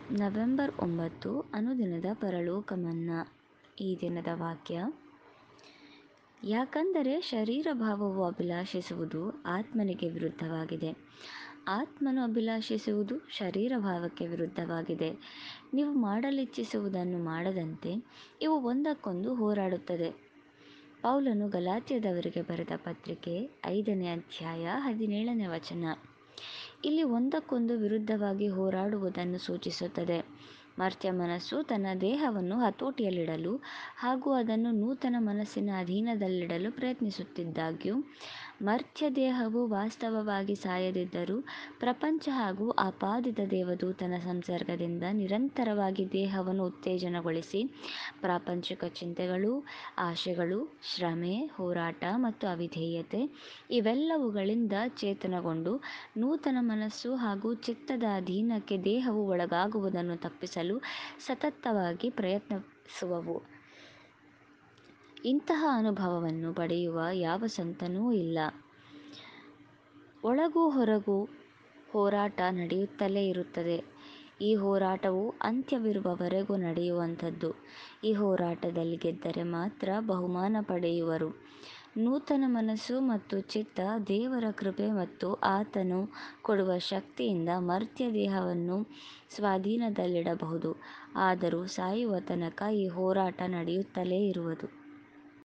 November ಒಂಬತ್ತು ಅನುದಿನದ ಪರಲೋಕ ಮನ್ನಾ ಈ ದಿನದ ವಾಕ್ಯ ಯಾಕಂದರೆ ಶರೀರ ಭಾವವು ಅಭಿಲಾಷಿಸುವುದು ಆತ್ಮನಿಗೆ ವಿರುದ್ಧವಾಗಿದೆ ಆತ್ಮನು ಅಭಿಲಾಷಿಸುವುದು ಶರೀರ ಭಾವಕ್ಕೆ ವಿರುದ್ಧವಾಗಿದೆ ನೀವು ಮಾಡಲಿಚ್ಛಿಸುವುದನ್ನು ಮಾಡದಂತೆ ಇವು ಒಂದಕ್ಕೊಂದು ಹೋರಾಡುತ್ತದೆ ಪೌಲನು ಗಲಾತ್ಯದವರಿಗೆ ಬರೆದ ಪತ್ರಿಕೆ ಐದನೇ ಅಧ್ಯಾಯ ಹದಿನೇಳನೇ ವಚನ ಇಲ್ಲಿ ಒಂದಕ್ಕೊಂದು ವಿರುದ್ಧವಾಗಿ ಹೋರಾಡುವುದನ್ನು ಸೂಚಿಸುತ್ತದೆ ಮರ್ತ್ಯ ಮನಸ್ಸು ತನ್ನ ದೇಹವನ್ನು ಹತೋಟಿಯಲ್ಲಿಡಲು ಹಾಗೂ ಅದನ್ನು ನೂತನ ಮನಸ್ಸಿನ ಅಧೀನದಲ್ಲಿಡಲು ಪ್ರಯತ್ನಿಸುತ್ತಿದ್ದಾಗ್ಯೂ ಮರ್ತ್ಯ ದೇಹವು ವಾಸ್ತವವಾಗಿ ಸಾಯದಿದ್ದರೂ ಪ್ರಪಂಚ ಹಾಗೂ ಆಪಾದಿತ ದೇವದೂತನ ಸಂಸರ್ಗದಿಂದ ನಿರಂತರವಾಗಿ ದೇಹವನ್ನು ಉತ್ತೇಜನಗೊಳಿಸಿ ಪ್ರಾಪಂಚಿಕ ಚಿಂತೆಗಳು ಆಶೆಗಳು ಶ್ರಮೆ ಹೋರಾಟ ಮತ್ತು ಅವಿಧೇಯತೆ ಇವೆಲ್ಲವುಗಳಿಂದ ಚೇತನಗೊಂಡು ನೂತನ ಮನಸ್ಸು ಹಾಗೂ ಚಿತ್ತದ ಅಧೀನಕ್ಕೆ ದೇಹವು ಒಳಗಾಗುವುದನ್ನು ತಪ್ಪಿಸಲು ಸತತವಾಗಿ ಪ್ರಯತ್ನಿಸುವವು ಇಂತಹ ಅನುಭವವನ್ನು ಪಡೆಯುವ ಯಾವ ಸಂತನೂ ಇಲ್ಲ ಒಳಗೂ ಹೊರಗೂ ಹೋರಾಟ ನಡೆಯುತ್ತಲೇ ಇರುತ್ತದೆ ಈ ಹೋರಾಟವು ಅಂತ್ಯವಿರುವವರೆಗೂ ನಡೆಯುವಂಥದ್ದು ಈ ಹೋರಾಟದಲ್ಲಿ ಗೆದ್ದರೆ ಮಾತ್ರ ಬಹುಮಾನ ಪಡೆಯುವರು ನೂತನ ಮನಸ್ಸು ಮತ್ತು ಚಿತ್ತ ದೇವರ ಕೃಪೆ ಮತ್ತು ಆತನು ಕೊಡುವ ಶಕ್ತಿಯಿಂದ ಮರ್ತ್ಯ ದೇಹವನ್ನು ಸ್ವಾಧೀನದಲ್ಲಿಡಬಹುದು ಆದರೂ ಸಾಯುವ ತನಕ ಈ ಹೋರಾಟ ನಡೆಯುತ್ತಲೇ ಇರುವುದು